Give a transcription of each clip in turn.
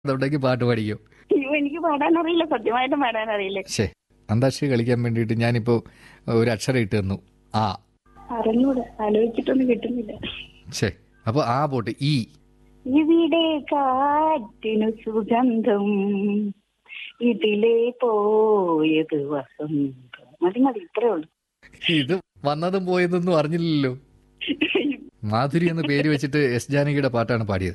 അതുണ്ടെങ്കിൽ പാട്ട് പഠിക്കും അയ്യോ എനിക്ക് പാടാൻ അറിയില്ല സത്യമായിട്ടും പാടാൻ അറിയില്ല ശേ അന്താക്ഷരി കളിക്കാൻ വേണ്ടിയിട്ട് ഞാനിപ്പോൾ ഒരു അക്ഷരം ഇട്ട് തന്നു ആ അറിഞ്ഞൂടെ ആലോചിച്ചിട്ടൊന്നും കിട്ടുന്നില്ല ശേ അപ്പോൾ ആ പോട്ട് ഈ ഇവിടെ കാറ്റിനു സുഗന്ധം ഇതിലേ പോയത് വസന്തം മതി മതി ഇത്രേ ഉള്ളൂ ഇത് വന്നതും പോയതൊന്നും അറിഞ്ഞില്ലല്ലോ മാധുരി എന്ന് പേര് വെച്ചിട്ട് എസ് ജാനകിയുടെ പാട്ടാണ് പാടിയത്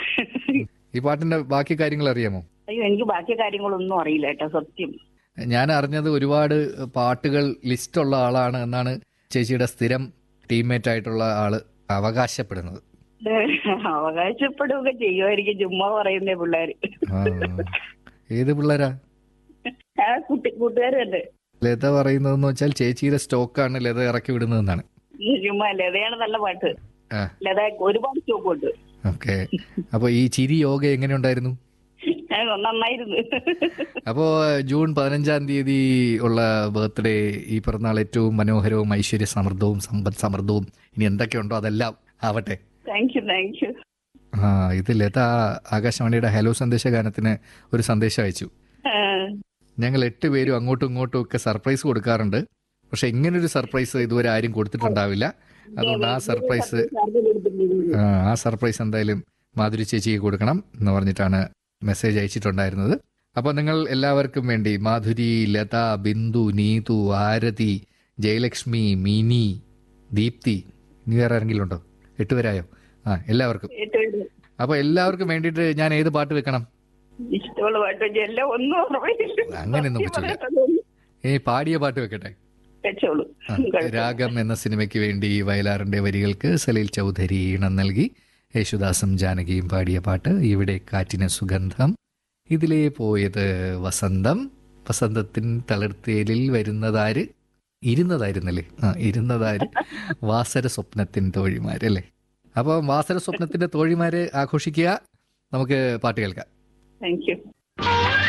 ഈ പാട്ടിന്റെ ബാക്കി കാര്യങ്ങൾ അറിയാമോ അയ്യോ എനിക്ക് ബാക്കി കാര്യങ്ങളൊന്നും അറിയില്ല കേട്ടോ സത്യം ഞാൻ അറിഞ്ഞത് ഒരുപാട് പാട്ടുകൾ ലിസ്റ്റുള്ള ആളാണ് എന്നാണ് ചേച്ചിയുടെ സ്ഥിരം ടീംമേറ്റ് ആയിട്ടുള്ള ആള് അവകാശപ്പെടുന്നത് അവകാശപ്പെടുകയൊക്കെ ചെയ്യുമായിരിക്കും ചുമ്മാ പറയുന്നേ പിള്ളേര് ആ. ഏത് പിള്ളേരാ ആ കുട്ടി കൂട്ടുകാരുണ്ട് ലത പറയുന്നതെന്ന് വെച്ചാൽ ചേച്ചിയുടെ സ്റ്റോക്കാണ് ലത ഇറക്കി വിടുന്നതെന്നാണ് ചുമ്മാ ലതയാണ് നല്ല പാട്ട് ആ ലത ഒരുപാട് സ്റ്റോക്ക് ഉണ്ട് ഓക്കെ അപ്പോൾ ഈ ചിരി യോഗ എങ്ങനെയുണ്ടായിരുന്നു ആ, നന്നായിരുന്നു അപ്പോൾ ജൂൺ പതിനഞ്ചാം തീയതി ഉള്ള ബർത്ത്ഡേ ഈ പിറന്നാൾ ഏറ്റവും മനോഹരവും ഐശ്വര്യ സമൃദ്ധവും സമ്പദ് സമൃദ്ധവും ഇനി എന്തൊക്കെയുണ്ടോ അതെല്ലാം ആവട്ടെ താങ്ക് യു താങ്ക് യു ആ ഇത് ലത ആകാശവാണിയുടെ ഹലോ സന്ദേശ ഗാനത്തിന് ഒരു സന്ദേശം അയച്ചു ഞങ്ങൾ എട്ട് പേരും അങ്ങോട്ടും ഇങ്ങോട്ടും ഒക്കെ സർപ്രൈസ് കൊടുക്കാറുണ്ട് പക്ഷെ ഇങ്ങനൊരു സർപ്രൈസ് ഇതുവരെ ആരും കൊടുത്തിട്ടുണ്ടാവില്ല അതുകൊണ്ട് ആ സർപ്രൈസ് ആ, ആ സർപ്രൈസ് എന്തായാലും മാധുരി ചേച്ചിക്ക് കൊടുക്കണം എന്ന് പറഞ്ഞിട്ടാണ് മെസ്സേജ് അയച്ചിട്ടുണ്ടായിരുന്നത് അപ്പോൾ നിങ്ങൾ എല്ലാവർക്കും വേണ്ടി മാധുരി ലത ബിന്ദു നീതു ആരതി ജയലക്ഷ്മി മിനി ദീപ്തി ഇനി വേറെ ആരെങ്കിലും ഉണ്ടോ എട്ടുപേരായോ ആ എല്ലാവർക്കും അപ്പോൾ എല്ലാവർക്കും വേണ്ടിയിട്ട് ഞാൻ ഏത് പാട്ട് വെക്കണം ഇഷ്ടമുള്ള പാട്ട് വെച്ച് എല്ലാം ഒന്നും ഓർമ്മയില്ല അങ്ങനെയൊന്നും സത്യം പറ്റില്ല. പറയാലോ. ഈ പാടിയ പാട്ട് വെക്കട്ടെ വെച്ചോളൂ ആ, കുഴപ്പമില്ല. രാഗം എന്ന സിനിമയ്ക്ക് വേണ്ടി വയലാറിന്റെ വരികൾക്ക് സലീൽ ചൗധരി ഈണം നൽകി യേശുദാസും ജാനകിയും പാടിയ പാട്ട് ഇവിടെ കാറ്റിന് സുഗന്ധം ഇതിലേ പോയത് വസന്തം വസന്തത്തിൻ തളിർത്തേലിൽ വരുന്നതാര് ഇരുന്നതായിരുന്നല്ലേ ആ ഇരുന്നതാര് വാസര സ്വപ്നത്തിൻ തോഴിമാരല്ലേ അപ്പോൾ വാസര സ്വപ്നത്തിന്റെ തോഴിമാരെ ആഘോഷിക്കുക നമുക്ക് പാട്ട് കേൾക്കാം താങ്ക് യു